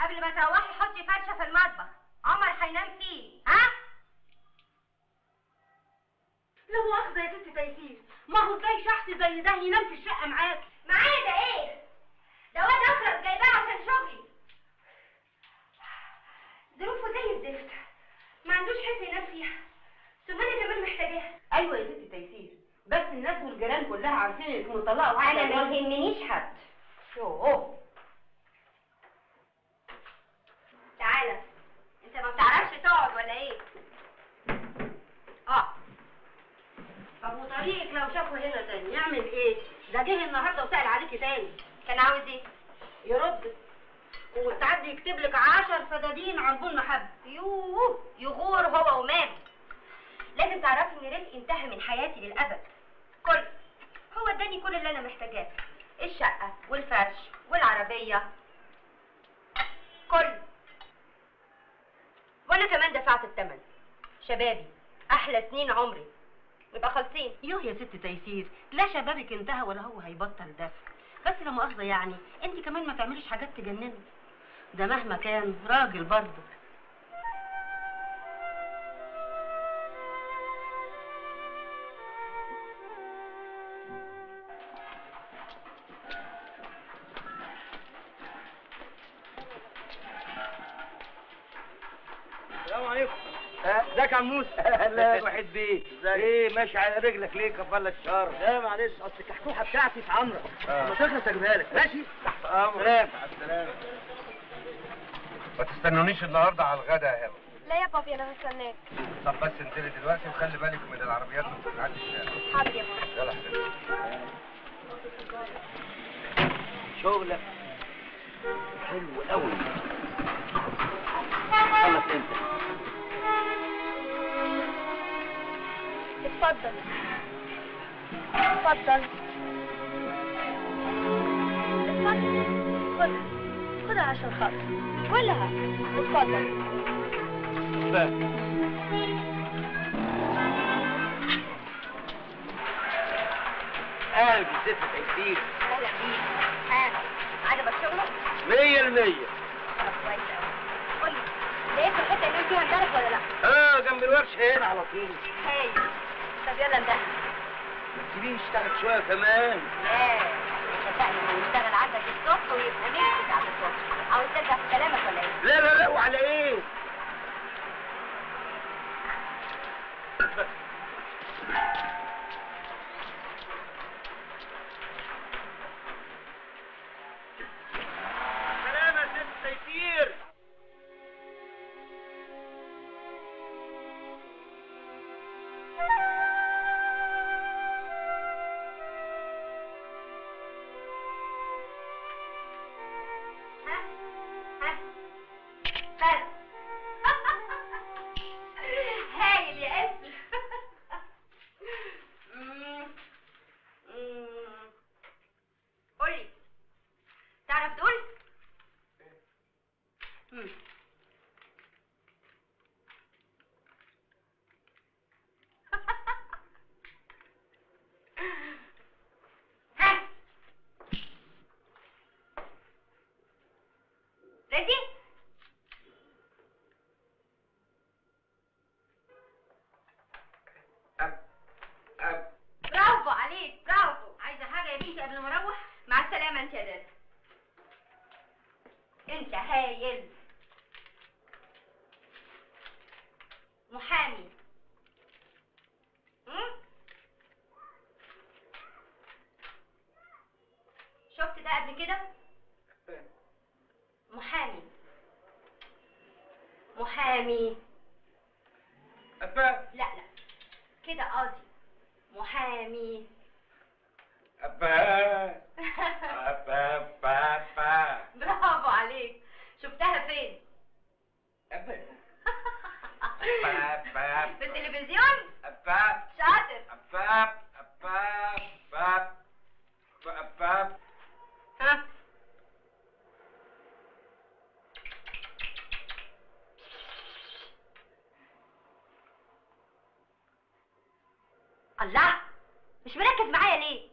قبل ما تروحي حطي فرشه في المطبخ عمر هينام فيه ها لا مؤاخذة يا ست تيسير ما هو ازاي شخص زي ده ينام في الشقة معاك معايا ده ايه ده واد اخرس جايباه عشان شغلي ظروفه زي الزفت ما عندوش حته ينام فيها ثم انا كمان محتاجاها ايوه يا ست تيسير بس الناس والجيران كلها عارفين انك مطلقة انا ما يهمنيش حد يوه تعالى انت ما بتعرفش تقعد ولا ايه اه طب وطريقك لو شافه هنا تاني يعمل ايه؟ ده جه النهارده وسأل عليكي تاني كان عاوز ايه يرد ومستعد يكتب لك عشر فدادين عربون محبة يوه يغور هو ومام لازم تعرفي ان رزقي انتهى من حياتي للابد كل هو اداني كل اللي انا محتاجاه الشقه والفرش والعربيه كل وانا كمان دفعت الثمن شبابي احلى سنين عمري نبقى خالصين يوه يا ست تيسير لا شبابك انتهى ولا هو هيبطل دفع بس لا مؤاخذة يعني انت كمان ما تعمليش حاجات تجنني ده مهما كان راجل برضه السلام عليكم ازيك يا عموس اهلا وحيد بيه ازيك؟ ايه ماشي على رجلك ليه كفالة الشر لا معلش اصل الكحكوحه بتاعتي في عمرة آه. لما تخلص اجيبها لك ماشي تحت امرك سلام. مع السلامة ما تستنونيش النهارده على الغدا يا هبه لا يا بابي انا هستناك طب بس انزلي دلوقتي وخلي بالك من العربيات اللي بتعدي الشارع حاضر يا بابي يلا حبيبي شغلك حلو قوي خلص انت اتفضل اتفضل اتفضل خدها خدها عشان خاطر كلها اتفضل اهلا بالست تيسير اهلا بيك ها عجبك شغلك؟ مية المية طب كويس قوي قول لي لقيت الحته اللي انت فيها امبارح ولا لا؟ اه جنب الورشة هنا على طول هاي طب يلا انده سيبيه يشتغل شوية كمان لا اتفقنا هنشتغل عندك الصبح ويبقى نمشي بعد الصبح عاوز ترجع في كلامك ولا ايه؟ لا لا لا وعلى ايه سلامة يا ست تيسير ها؟ ها؟ بس هايل يا اسم مم. مم. قولي تعرف دول؟ مم. ها ريدي؟ أب أب برافو عليك برافو عايزه حاجه يا بنتي قبل ما اروح مع السلامه انت يا دادا انت هايل محامي م? شفت ده قبل كده محامي محامي أبا لا لا كده قاضي محامي أبا أبا أبا أبا برافو عليك شفتها فين أبا أبا في التلفزيون أبا شاطر أبا أبا أبا أبا ها الله مش مركز معايا ليه